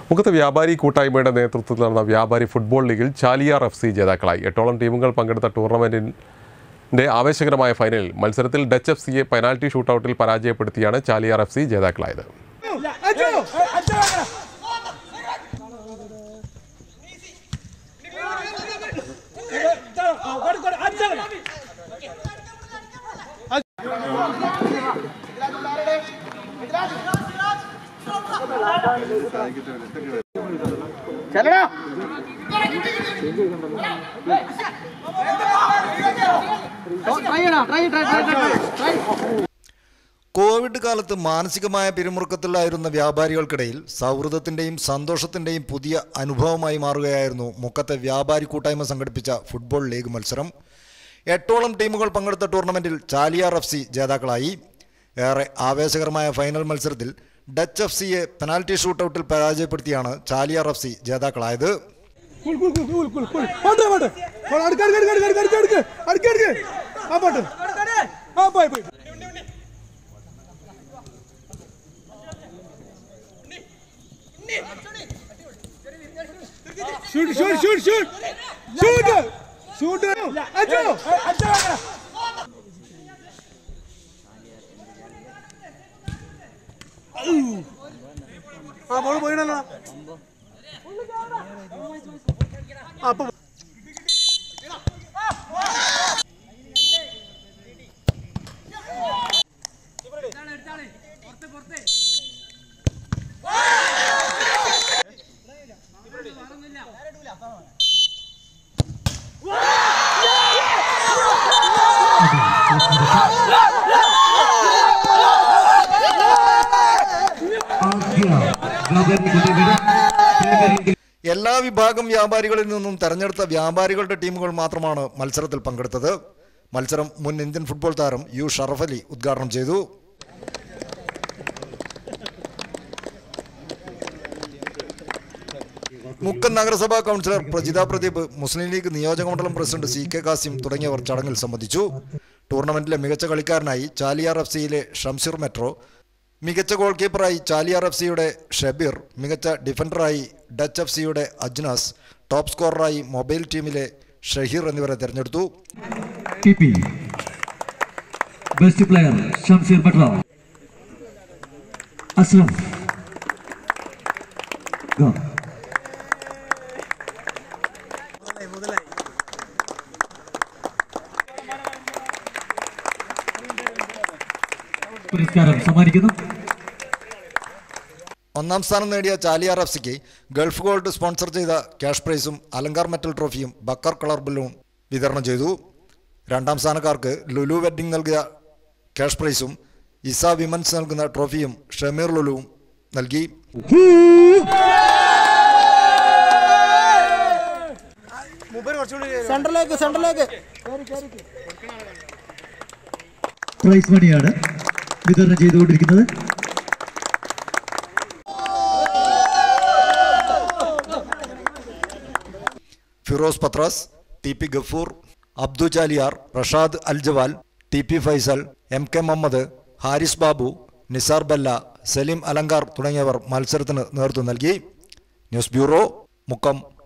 മുഖത്ത് വ്യാപാരി കൂട്ടായ്മയുടെ നേതൃത്വത്തിൽ നടന്ന വ്യാപാരി ഫുട്ബോൾ ലീഗിൽ ചാലിയാർ എഫ് സി ജേതാക്കളായി എട്ടോളം ടീമുകൾ പങ്കെടുത്ത ടൂർണമെന്റിന്റെ ആവേശകരമായ ഫൈനലിൽ മത്സരത്തിൽ ഡച്ച് എഫ് സിയെ പെനാൽറ്റി ഷൂട്ടൌട്ടിൽ പരാജയപ്പെടുത്തിയാണ് ചാലിയാർ എഫ് സി ജേതാക്കളായത് കോവിഡ് കാലത്ത് മാനസികമായ പിരിമുറുക്കത്തിലായിരുന്ന വ്യാപാരികൾക്കിടയിൽ സൗഹൃദത്തിന്റെയും സന്തോഷത്തിന്റെയും പുതിയ അനുഭവമായി മാറുകയായിരുന്നു മുക്കത്തെ വ്യാപാരി കൂട്ടായ്മ സംഘടിപ്പിച്ച ഫുട്ബോൾ ലീഗ് മത്സരം എട്ടോളം ടീമുകൾ പങ്കെടുത്ത ടൂർണമെന്റിൽ ചാലിയാർ എഫ് സി ജേതാക്കളായി ഏറെ ആവേശകരമായ ഫൈനൽ മത്സരത്തിൽ ഡച്ച് എഫ് സിയെ പെനാൽറ്റി ഷൂട്ടൌട്ടിൽ പരാജയപ്പെടുത്തിയാണ് ചാലിയാർ എഫ് സി ജേതാക്കളായത് cool cool cool cool cool cool പാട്ട് പാട്ട് പാട്ട് അടുക്ക അടുക്ക അടുക്ക അടുക്ക അടുക്ക അടുക്ക അടുക്ക അടുക്ക ആ പാട്ട് ആ പോയി പോയി shoot shoot shoot shoot shoot shoot അച്ചോ ആ ബോൾ പോയിടല്ലോ അപ്പൊ എല്ലാ വിഭാഗം വ്യാപാരികളിൽ നിന്നും തെരഞ്ഞെടുത്ത വ്യാപാരികളുടെ ടീമുകൾ മാത്രമാണ് മത്സരത്തിൽ പങ്കെടുത്തത് മത്സരം മുൻ ഇന്ത്യൻ ഫുട്ബോൾ താരം യു ഷറഫ് അലി ഉദ്ഘാടനം ചെയ്തു മുക്കൻ നഗരസഭാ കൗൺസിലർ പ്രജിത പ്രദീപ് മുസ്ലിം ലീഗ് നിയോജക മണ്ഡലം പ്രസിഡന്റ് സി കെ കാസിം തുടങ്ങിയവർ ചടങ്ങിൽ സംബന്ധിച്ചു ടൂർണമെന്റിലെ മികച്ച കളിക്കാരനായി ചാലിയാർ എഫ് സിയിലെ ഷംസീർ മെട്രോ മികച്ച ഗോൾ കീപ്പറായി ചാലിയാർ എഫ് സിയുടെ ഷബീർ മികച്ച ഡിഫൻഡറായി ഡച്ച് എഫ് സിയുടെ അജ്നാസ് ടോപ്പ് സ്കോററായി മൊബൈൽ ടീമിലെ ഷഹീർ എന്നിവരെ തിരഞ്ഞെടുത്തു TP. Best player Shamsir Batra. Ashraf. Go. പുരസ്കാരം സമ്മാനിക്കുന്നു ഒന്നാം സ്ഥാനം നേടിയ ചാലിയാർ എഫ് സിക്ക് ഗൾഫ് ഗോൾഡ് സ്പോൺസർ ചെയ്ത ക്യാഷ് പ്രൈസും അലങ്കാർ മെറ്റൽ ട്രോഫിയും ബക്കർ കളർ ബലൂൺ വിതരണം ചെയ്തു രണ്ടാം സ്ഥാനക്കാർക്ക് ലുലു വെഡ്ഡിംഗ് നൽകിയ ക്യാഷ് പ്രൈസും ഇസ വിമൻസ് നൽകുന്ന ട്രോഫിയും ഷമീർ ലുലുവും നൽകി സെന്ററിലേക്ക് സെന്ററിലേക്ക് പ്രൈസ് മണിയാണ് വിതരണം ചെയ്തുകൊണ്ടിരിക്കുന്നത് Firoz Pathras T P Gafoor Abdu Chaliyar Rashad Al Jawal T P Faisal M K Muhammad Haris Babu Nisar Balla Saleem Alankar തുടങ്ങിയവർ മത്സരത്തിന് നേതൃത്വം നൽകി ന്യൂസ് ബ്യൂറോ മുക്കം